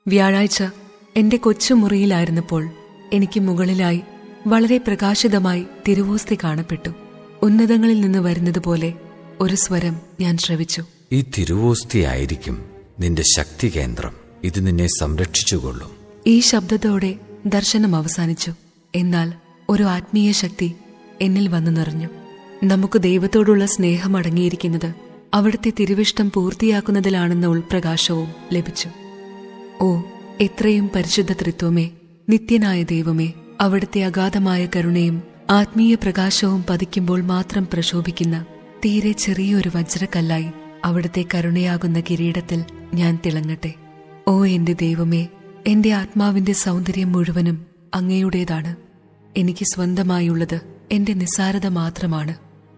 വ്യാഴാഴ്ച എന്റെ കൊച്ചുമുറിയിലായിരുന്നപ്പോൾ എനിക്ക് മുകളിലായി വളരെ പ്രകാശിതമായി തിരുവോസ്തി കാണപ്പെട്ടു ഉന്നതങ്ങളിൽ നിന്ന് വരുന്നതുപോലെ ഒരു സ്വരം ഞാൻ ശ്രവിച്ചു ഈ തിരുവോസ്തിയായിരിക്കും നിന്റെ ശക്തി കേന്ദ്രം ഇത് നിന്നെ സംരക്ഷിച്ചുകൊള്ളും ഈ ശബ്ദത്തോടെ ദർശനം അവസാനിച്ചു എന്നാൽ ഒരു ആത്മീയ ശക്തി എന്നിൽ വന്നു നിറഞ്ഞു നമുക്ക് ദൈവത്തോടുള്ള സ്നേഹം അടങ്ങിയിരിക്കുന്നത് അവിടുത്തെ തിരുവിഷ്ടം പൂർത്തിയാക്കുന്നതിലാണെന്ന ഉൾപ്രകാശവും ലഭിച്ചു ഓ എത്രയും പരിശുദ്ധ ത്രിത്വമേ നിത്യനായ ദൈവമേ അവിടുത്തെ അഗാധമായ കരുണയും ആത്മീയ പ്രകാശവും പതിക്കുമ്പോൾ മാത്രം പ്രശോഭിക്കുന്ന തീരെ ചെറിയൊരു വജ്രക്കല്ലായി അവിടുത്തെ കരുണയാകുന്ന കിരീടത്തിൽ ഞാൻ തിളങ്ങട്ടെ ഓ എന്റെ ദൈവമേ എന്റെ ആത്മാവിന്റെ സൗന്ദര്യം മുഴുവനും അങ്ങയുടേതാണ് എനിക്ക് സ്വന്തമായുള്ളത് എന്റെ നിസ്സാരത മാത്രമാണ്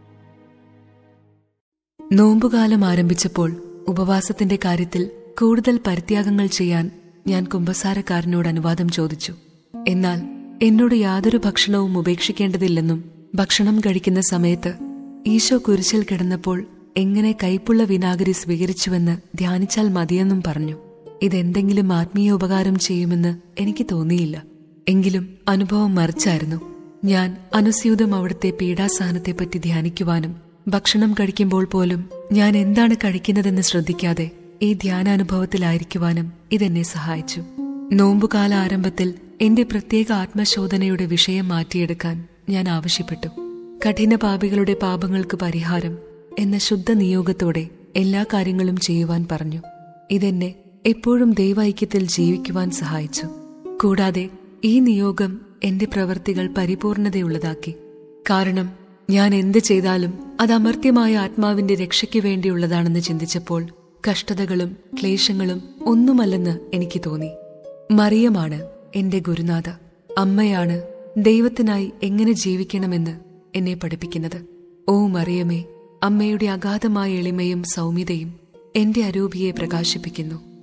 നോമ്പുകാലം ആരംഭിച്ചപ്പോൾ ഉപവാസത്തിന്റെ കാര്യത്തിൽ കൂടുതൽ പരിത്യാഗങ്ങൾ ചെയ്യാൻ ഞാൻ കുമ്പസാരക്കാരനോട് അനുവാദം ചോദിച്ചു എന്നാൽ എന്നോട് യാതൊരു ഭക്ഷണവും ഉപേക്ഷിക്കേണ്ടതില്ലെന്നും ഭക്ഷണം കഴിക്കുന്ന സമയത്ത് ഈശോ കുരിശിൽ കിടന്നപ്പോൾ എങ്ങനെ കൈപ്പുള്ള വിനാഗിരി സ്വീകരിച്ചുവെന്ന് ധ്യാനിച്ചാൽ മതിയെന്നും പറഞ്ഞു ഇതെന്തെങ്കിലും ആത്മീയ ഉപകാരം ചെയ്യുമെന്ന് എനിക്ക് തോന്നിയില്ല എങ്കിലും അനുഭവം മറിച്ചായിരുന്നു ഞാൻ അനുസ്യൂതം അവിടുത്തെ പീഡാസഹനത്തെപ്പറ്റി ധ്യാനിക്കുവാനും ഭക്ഷണം കഴിക്കുമ്പോൾ പോലും ഞാൻ എന്താണ് കഴിക്കുന്നതെന്ന് ശ്രദ്ധിക്കാതെ ഈ ധ്യാനാനുഭവത്തിലായിരിക്കുവാനും ഇതെന്നെ സഹായിച്ചു നോമ്പുകാല ആരംഭത്തിൽ എന്റെ പ്രത്യേക ആത്മശോധനയുടെ വിഷയം മാറ്റിയെടുക്കാൻ ഞാൻ ആവശ്യപ്പെട്ടു കഠിന പാപികളുടെ പാപങ്ങൾക്ക് പരിഹാരം എന്ന ശുദ്ധ നിയോഗത്തോടെ എല്ലാ കാര്യങ്ങളും ചെയ്യുവാൻ പറഞ്ഞു ഇതെന്നെ എപ്പോഴും ദൈവൈക്യത്തിൽ ജീവിക്കുവാൻ സഹായിച്ചു കൂടാതെ ഈ നിയോഗം എന്റെ പ്രവൃത്തികൾ പരിപൂർണതയുള്ളതാക്കി കാരണം ഞാൻ എന്ത് ചെയ്താലും അത് അമർത്യമായ ആത്മാവിന്റെ രക്ഷയ്ക്ക് വേണ്ടിയുള്ളതാണെന്ന് ചിന്തിച്ചപ്പോൾ കഷ്ടതകളും ക്ലേശങ്ങളും ഒന്നുമല്ലെന്ന് എനിക്ക് തോന്നി മറിയമാണ് എന്റെ ഗുരുനാഥ അമ്മയാണ് ദൈവത്തിനായി എങ്ങനെ ജീവിക്കണമെന്ന് എന്നെ പഠിപ്പിക്കുന്നത് ഓ മറിയമേ അമ്മയുടെ അഗാധമായ എളിമയും സൗമ്യതയും എന്റെ അരൂപിയെ പ്രകാശിപ്പിക്കുന്നു